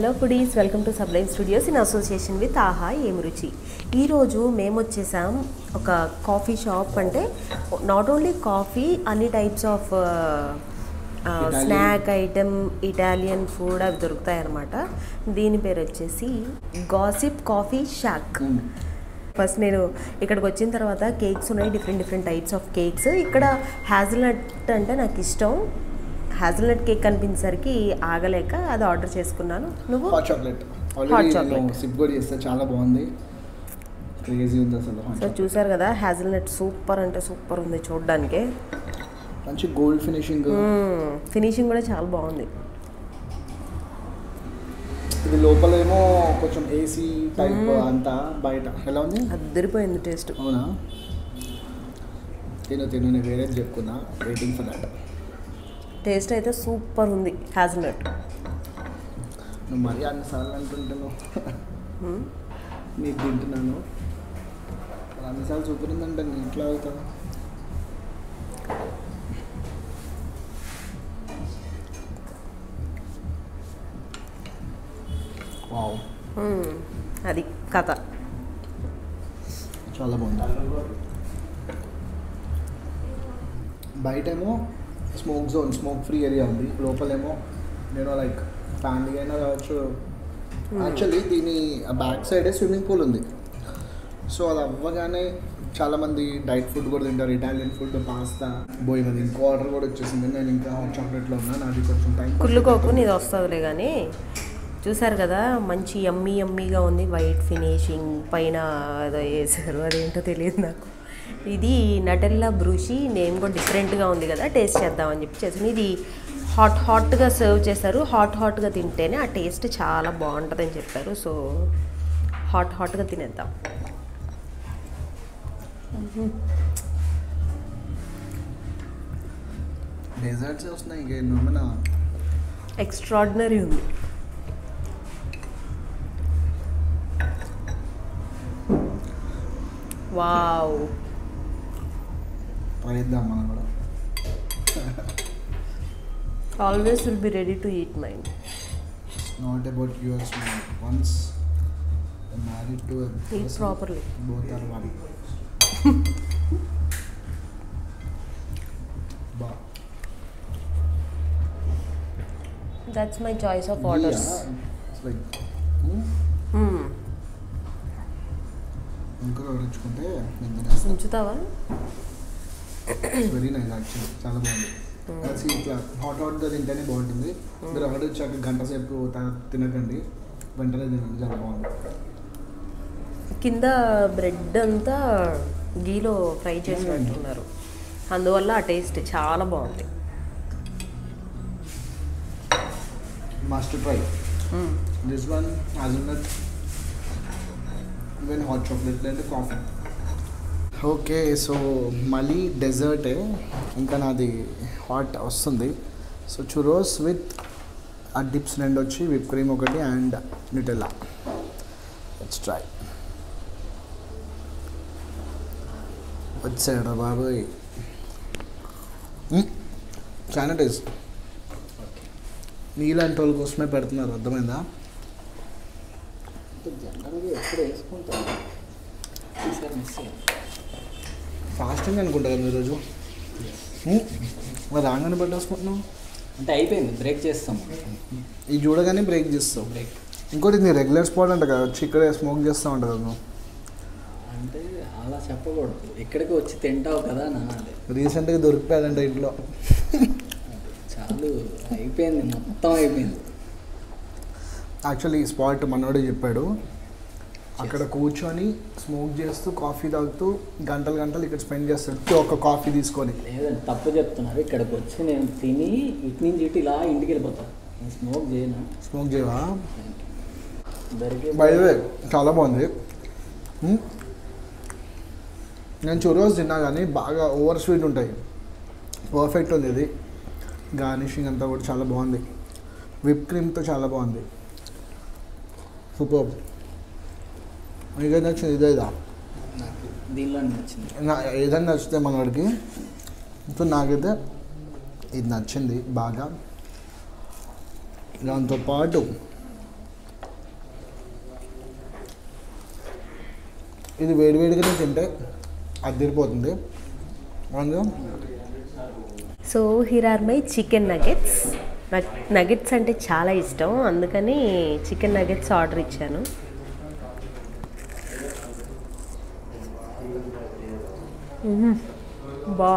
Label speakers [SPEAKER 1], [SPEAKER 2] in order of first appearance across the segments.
[SPEAKER 1] Hello foodies welcome to sublime studios in association with Aha ఏం రుచి ఈరోజు మేము వచ్చేసాం ఒక కాఫీ షాప్ అంటే నాట్ ఓన్లీ కాఫీ అన్ని types of snack item Italian food అవి దొరుకుతాయి అన్నమాట దీని పేరు వచ్చేసి గాసిప్ కాఫీ షాక్ ఫస్ట్ నేను ఇక్కడికి వచ్చిన తర్వాత కేక్స్ ఉన్నాయి different different types of cakes ఇక్కడ హ్యాజల్నట్ అంటే నాకు ఇష్టం హ్యాజల్నట్ కేక్ కనిపించేసరికి ఆగలేక అది ఆర్డర్ చేసుకున్నాను నువ్వు
[SPEAKER 2] hot chocolate
[SPEAKER 1] Hot
[SPEAKER 2] already
[SPEAKER 1] chocolate.
[SPEAKER 2] నేను సిప్ కూడా చేస్తే చాలా బాగుంది క్రేజీ ఉంది అసలు hot
[SPEAKER 1] సో
[SPEAKER 2] chocolate.
[SPEAKER 1] చూసారు కదా హ్యాజల్నట్ సూపర్ అంటే సూపర్ ఉంది చూడడానికి
[SPEAKER 2] మంచి గోల్డ్ ఫినిషింగ్
[SPEAKER 1] ఫినిషింగ్ కూడా చాలా బాగుంది
[SPEAKER 2] ఇది లోపలేమో కొంచెం ఏసీ టైప్ అంతా బయట ఎలా ఉంది
[SPEAKER 1] అద్దరిపోయింది టేస్ట్
[SPEAKER 2] అవునా తిను తిను నేను వేరేది చెప్పుకున్నా వెయిటింగ్ ఫర్ దట్
[SPEAKER 1] టేస్ట్ అయితే సూపర్ ఉంది హ్యాజల్నట్
[SPEAKER 2] నువ్వు మరీ అన్నిసార్లు అంటుంటాను నీకు తింటున్నాను మరి అన్నిసార్లు సూపర్ ఉందంటే నేను ఇంట్లో అవుతాను వావ్
[SPEAKER 1] అది కథ
[SPEAKER 2] చాలా బాగుంది బయటేమో smoke zone smoke free area ఉంది లోపలేమో నేను లైక్ ఫ్యామిలీ అయినా కావచ్చు యాక్చువల్లీ దీని బ్యాక్ సైడే స్విమ్మింగ్ పూల్ ఉంది సో అది అవ్వగానే చాలామంది డైట్ ఫుడ్ కూడా తింటారు ఇటాలియన్ ఫుడ్ పాస్తా పోయినది ఇంకో ఆర్డర్ కూడా వచ్చేసింది నేను ఇంకా హాట్ చాక్లెట్లో ఉన్నాను అది కొంచెం టైం
[SPEAKER 1] కుళ్ళుకోకు నీది వస్తుందిలే కానీ చూసారు కదా మంచి యమ్మీ యమ్మీగా ఉంది వైట్ ఫినిషింగ్ పైన ఏదో వేసారు అదేంటో తెలియదు నాకు ఇది నటెల్లా బ్రూషి నేమ్ కూడా డిఫరెంట్గా ఉంది కదా టేస్ట్ చేద్దామని చెప్పి చేసాను ఇది హాట్ హాట్గా సర్వ్ చేశారు హాట్ హాట్గా తింటేనే ఆ టేస్ట్ చాలా బాగుంటుందని చెప్పారు సో హాట్ హాట్గా తినేద్దాం
[SPEAKER 2] డెజర్ట్స్ వస్తున్నాయి ఇంక ఏమన్నా
[SPEAKER 1] ఎక్స్ట్రాడినరీ ఉంది వావ్
[SPEAKER 2] ట్రై చేద్దాం మనం కూడా
[SPEAKER 1] always will be ready to eat mind
[SPEAKER 2] not about yours once married to
[SPEAKER 1] eat properly
[SPEAKER 2] both are one బా
[SPEAKER 1] that's my choice of orders
[SPEAKER 2] ఇంకా ఆడించుకుంటే నేను తినేస్తాను
[SPEAKER 1] ఉంచుతావా
[SPEAKER 2] వెరీ నైస్ యాక్చువల్లీ చాలా బాగుంది కలిసి ఇట్లా హాట్ హాట్గా తింటేనే బాగుంటుంది మీరు ఆర్డర్ వచ్చాక గంట సేపు త- తినకండి వెంటనే తినండి చాలా బాగుంది
[SPEAKER 1] కింద బ్రెడ్ అంతా గీలో ఫ్రై చేసినట్టున్నారు అందువల్ల ఆ టేస్ట్ చాలా బాగుంది
[SPEAKER 2] must try this one hazelnut even hot chocolate అంటే కాఫీ ఓకే సో మళ్ళీ డెజర్టే ఇంకా నాది హాట్ వస్తుంది so churros with a dips రెండు వచ్చి విప్ క్రీమ్ ఒకటి అండ్ నిటెల్లా లెట్స్ ట్రై వచ్చాడు బాబాయ్ మ్మ్. చాలా టేస్ట్ నీలాంటి వాళ్ళ కోసమే పెడుతున్నారు అర్థమైందా
[SPEAKER 3] జనరల్గా ఎప్పుడు వేసుకుంటాను ఈసారి మిస్ అయ్యాను
[SPEAKER 2] ఫాస్టింగ్ అనుకుంటా కదా ఈరోజు మ్మ్. మరి రాగానే పట్టేసుకుంటున్నావు
[SPEAKER 3] అంటే అయిపోయింది బ్రేక్ చేస్తాం
[SPEAKER 2] ఇది చూడగానే బ్రేక్ చేస్తావు
[SPEAKER 3] బ్రేక్
[SPEAKER 2] ఇంకోటి నీ రెగ్యులర్ స్పాట్ అంట కదా వచ్చి ఇక్కడే స్మోక్ చేస్తూ ఉంటుంది కదా నువ్వు
[SPEAKER 3] అంటే అలా చెప్పకూడదు ఇక్కడికి వచ్చి తింటావు కదా నా అదే
[SPEAKER 2] రీసెంట్గా దొరికిపోయాదంట ఇంట్లో
[SPEAKER 3] చాలు అయిపోయింది మొత్తం అయిపోయింది
[SPEAKER 2] యాక్చువల్లీ ఈ స్పాట్ మనోడే చెప్పాడు అక్కడ కూర్చొని స్మోక్ చేస్తూ కాఫీ తాగుతూ గంటలు గంటలు ఇక్కడ స్పెండ్ చేస్తాడు ఒక కాఫీ తీసుకొని
[SPEAKER 3] లేదండి తప్పు చెప్తున్నారు ఇక్కడికి వచ్చి నేను తిని ఇటు నుంచి ఇటు ఇలా ఇంటికి వెళ్ళిపోతాను నేను స్మోక్ చేయను
[SPEAKER 2] స్మోక్ చేయవా
[SPEAKER 3] దొరికే
[SPEAKER 2] బై ద వే చాలా బాగుంది మ్మ్. నేను చురోస్ తిన్నా కానీ బాగా ఓవర్ స్వీట్ ఉంటాయి పర్ఫెక్ట్ ఉంది ఇది గార్నిషింగ్ అంతా కూడా చాలా బాగుంది విప్ క్రీమ్తో చాలా బాగుంది సూపర్ మీకైతే నచ్చింది ఇదే ఇదా
[SPEAKER 3] నాకు దీనిలో నచ్చింది
[SPEAKER 2] నా ఏదైనా నచ్చితే మనవాడికి సో నాకైతే ఇది నచ్చింది బాగా దాంతో పాటు ఇది వేడివేడిగానే తింటే అదిరిపోతుంది అందులో
[SPEAKER 1] so here are my chicken nuggets నాకు నగెట్స్ అంటే చాలా ఇష్టం అందుకని చికెన్ నగెట్స్ ఆర్డర్ ఇచ్చాను మ్మ్. బా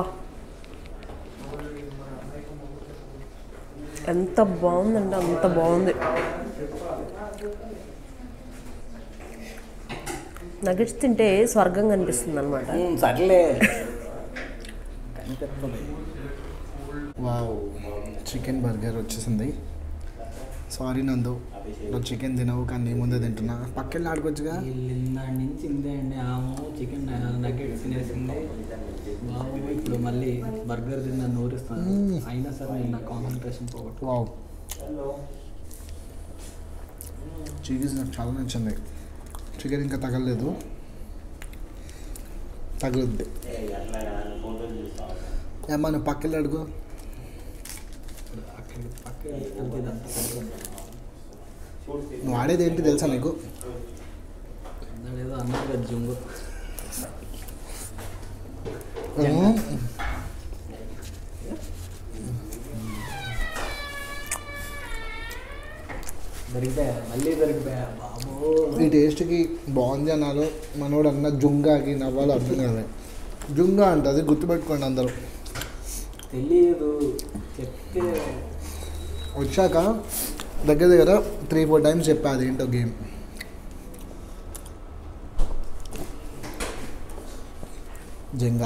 [SPEAKER 1] ఎంత బాగుందంటే అంత బాగుంది నగెట్స్ తింటే స్వర్గం కనిపిస్తుంది అనమాట
[SPEAKER 3] ఉమ్, సర్లే కనిపిస్తుంది
[SPEAKER 2] వావ్ చికెన్ బర్గర్ వచ్చేసింది సారీ నందు నువ్వు చికెన్ తినవు కానీ నీ ముందే తింటున్నా పక్కన ఆడుకోవచ్చుగా
[SPEAKER 3] దాని నుంచి ఇంతే అండి ఆమె చికెన్ నగ్గెట్స్ తినేసింది బాబు ఇప్పుడు మళ్ళీ బర్గర్ తిన్న నూరిస్తాను అయినా సరే నేను నా కాన్సన్ట్రేషన్ పోగొట్టు
[SPEAKER 2] వావ్ చీజ్ నాకు చాలా నచ్చింది చికెన్ ఇంకా తగలలేదు తగులుద్ది ఏమ్మా నువ్వు పక్కన అడుగు
[SPEAKER 3] అక్కడ పక్క తీసుకెళ్తే ఇదంతా సరిపోతుంది.
[SPEAKER 2] నువ్వు ఆడేది ఏంటి తెలుసా నీకు
[SPEAKER 3] ఏదో అన్నారు కదా జుంగు దొరికిపోయా మళ్ళీ దొరికిపోయా బాబు
[SPEAKER 2] ఈ టేస్ట్కి బాగుంది అన్నారు మనోడు అన్న జుంగాకి నవ్వాలో అర్థం కాదు జుంగా అంట అది గుర్తుపెట్టుకోండి అందరూ
[SPEAKER 3] తెలియదు చెప్తే
[SPEAKER 2] వచ్చాక దగ్గర దగ్గర త్రీ ఫోర్ టైమ్స్ చెప్పా అది ఏంటో గేమ్ జంగా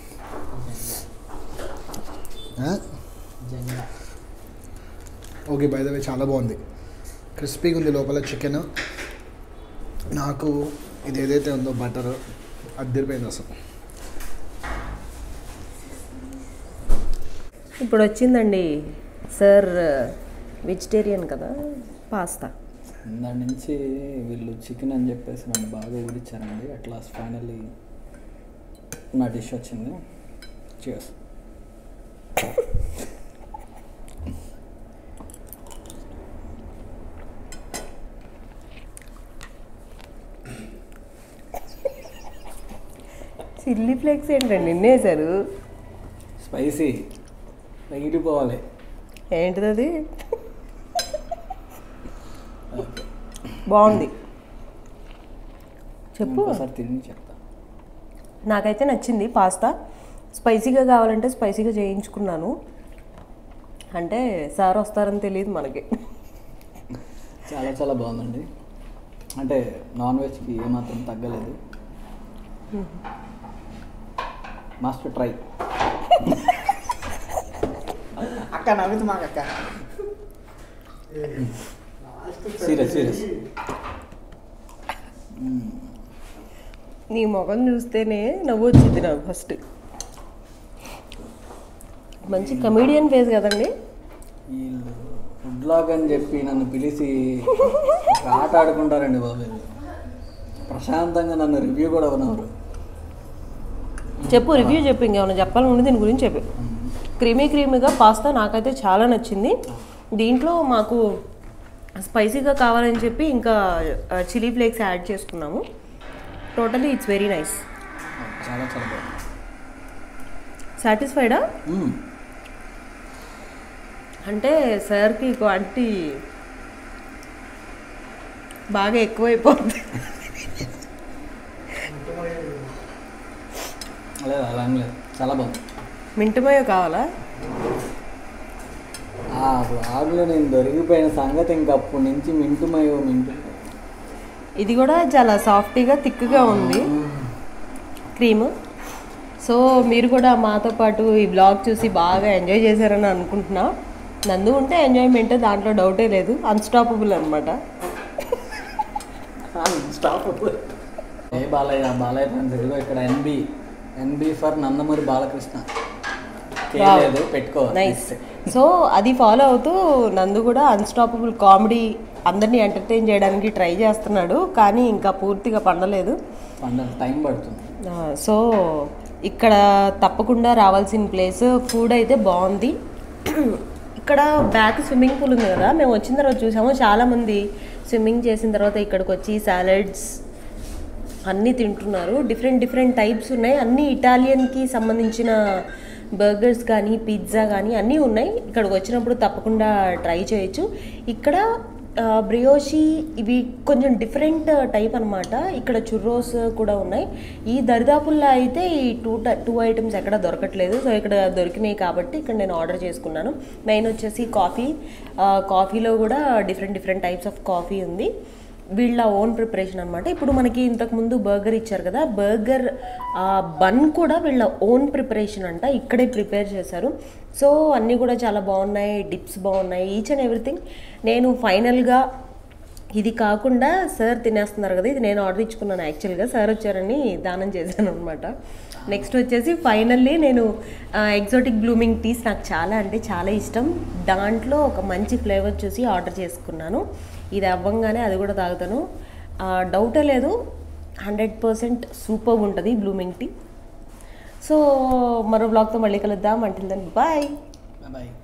[SPEAKER 2] ఆ?
[SPEAKER 3] Jenga
[SPEAKER 2] okay by the way చాలా బాగుంది క్రిస్పీగా ఉంది లోపల చికెన్ నాకు ఇది ఏదైతే ఉందో బటర్ అద్దరిపోయింది అసలు
[SPEAKER 1] ఇప్పుడు వచ్చిందండి సార్ వెజిటేరియన్ కదా పాస్తా
[SPEAKER 3] దాని నుంచి వీళ్ళు చికెన్ అని చెప్పేసి నన్ను బాగా ఊడిచ్చారండి అట్లా ఫైనల్లీ నా డిష్ వచ్చింది చేస్
[SPEAKER 1] చిల్లీ ఫ్లేక్స్ ఏంటండి నిన్నేసారు
[SPEAKER 3] స్పైసీ తగిలిపోవాలి
[SPEAKER 1] ఏంటిది అది బాగుంది చెప్పు
[SPEAKER 3] ఒకసారి తిని చెప్తా
[SPEAKER 1] నాకైతే నచ్చింది పాస్తా స్పైసీగా కావాలంటే స్పైసీగా చేయించుకున్నాను అంటే సార్ వస్తారని తెలియదు మనకి
[SPEAKER 3] చాలా చాలా బాగుందండి అంటే నాన్ వెజ్కి ఏమాత్రం తగ్గలేదు మస్ట్ ట్రై అక్క నవ్వుతు మాకు అక్క సీరియస్ సీరియస్
[SPEAKER 1] నీ ముఖం చూస్తేనే నవ్వు వచ్చింది నాకు ఫస్ట్ మంచి కమీడియన్ ఫేస్ కదండి
[SPEAKER 3] వీళ్ళు ఫుడ్ బ్లాగ్ అని చెప్పి నన్ను పిలిచి ఒక ఆట ఆడుకుంటారండి బాబు వీళ్ళు. ప్రశాంతంగా నన్ను రివ్యూ కూడా ఉన్నారు
[SPEAKER 1] చెప్పు రివ్యూ చెప్పు ఇంకేమైనా చెప్పాలనుకుంటే దీని గురించి చెప్పు క్రీమీ క్రీమీగా పాస్తా నాకైతే చాలా నచ్చింది దీంట్లో మాకు స్పైసీగా కావాలని చెప్పి ఇంకా చిల్లీ ఫ్లేక్స్ యాడ్ చేసుకున్నాము టోటలీ ఇట్స్ వెరీ నైస్
[SPEAKER 3] చాలా చాలా బాగుంది
[SPEAKER 1] సాటిస్ఫైడా
[SPEAKER 3] మ్మ్.
[SPEAKER 1] అంటే సార్కి క్వాంటిటీ బాగా ఎక్కువైపోతుంది
[SPEAKER 3] లేదు అలా ఏం లేదు చాలా బాగుంది
[SPEAKER 1] మింటమయో కావాలా
[SPEAKER 3] ఆ బ్లాగ్లో నేను దొరికిపోయిన సంగతి ఇంకప్పటి నుంచి మింటుమయో మింటు
[SPEAKER 1] ఇది కూడా చాలా సాఫ్టీగా థిక్గా ఉంది క్రీమ్ సో మీరు కూడా మాతో పాటు ఈ బ్లాగ్ చూసి బాగా ఎంజాయ్ చేశారని అనుకుంటున్నా నందు ఉంటే ఎంజాయ్మెంట్ దాంట్లో డౌటే లేదు అన్స్టాపబుల్ అనమాట
[SPEAKER 3] స్టాప్ ఏ బాలయ్య బాలయ్య ఫ్రెండ్స్ ఇదిగో ఇక్కడ NB NB for Nandamuri Balakrishna కే
[SPEAKER 1] Wow.
[SPEAKER 3] లేదు పెట్టుకో
[SPEAKER 1] నైస్ సో అది ఫాలో అవుతూ నందు కూడా అన్స్టాపబుల్ కామెడీ అందరినీ ఎంటర్టైన్ చేయడానికి ట్రై చేస్తున్నాడు కానీ ఇంకా పూర్తిగా పండలేదు
[SPEAKER 3] పండుగ టైం పడుతుంది
[SPEAKER 1] ఆ, సో ఇక్కడ తప్పకుండా రావాల్సిన ప్లేస్ ఫుడ్ అయితే బాగుంది ఇక్కడ బ్యాక్ స్విమ్మింగ్ పూల్ ఉంది కదా మేము వచ్చిన తర్వాత చూసాము చాలామంది స్విమ్మింగ్ చేసిన తర్వాత ఇక్కడికి వచ్చి సాలడ్స్ అన్నీ తింటున్నారు డిఫరెంట్ డిఫరెంట్ టైప్స్ ఉన్నాయి అన్నీ ఇటాలియన్కి సంబంధించిన బర్గర్స్ కానీ పిజ్జా కానీ అన్నీ ఉన్నాయి ఇక్కడికి వచ్చినప్పుడు తప్పకుండా ట్రై చేయొచ్చు ఇక్కడ ఆ, బ్రియోషి ఇవి కొంచెం డిఫరెంట్ టైప్ అన్నమాట ఇక్కడ చుర్రోస్ కూడా ఉన్నాయి ఈ దరిదాపుల్లో అయితే ఈ టూ టూ ఐటమ్స్ ఎక్కడ దొరకట్లేదు సో ఇక్కడ దొరికినాయి కాబట్టి ఇక్కడ నేను ఆర్డర్ చేసుకున్నాను మెయిన్ వచ్చేసి కాఫీ ఆ, కాఫీలో కూడా different different types of coffee ఉంది వీళ్ళ ఓన్ ప్రిపరేషన్ అనమాట ఇప్పుడు మనకి ఇంతకుముందు బర్గర్ ఇచ్చారు కదా బర్గర్ బన్ కూడా వీళ్ళ ఓన్ ప్రిపరేషన్ అంట ఇక్కడే ప్రిపేర్ చేశారు సో అన్నీ కూడా చాలా బాగున్నాయి డిప్స్ బాగున్నాయి ఈచ్ అండ్ ఎవ్రీథింగ్ నేను ఫైనల్గా ఇది కాకుండా సార్ తినేస్తున్నారు కదా ఇది నేను ఆర్డర్ ఇచ్చుకున్నాను యాక్చువల్గా సార్ వచ్చారని దానం చేశాను అనమాట నెక్స్ట్ వచ్చేసి ఫైనల్లీ నేను ఎగ్జాటిక్ బ్లూమింగ్ టీస్ నాకు చాలా అంటే చాలా ఇష్టం దాంట్లో ఒక మంచి ఫ్లేవర్ చూసి ఆర్డర్ చేసుకున్నాను ఇది అవ్వంగానే అది కూడా తాగుతాను డౌటే లేదు హండ్రెడ్ పర్సెంట్ సూపర్ ఉంటుంది బ్లూమింగ్ టీ సో మరో బ్లాగ్తో మళ్ళీ కలుద్దాం అంటుందని బాయ్
[SPEAKER 3] బాయ్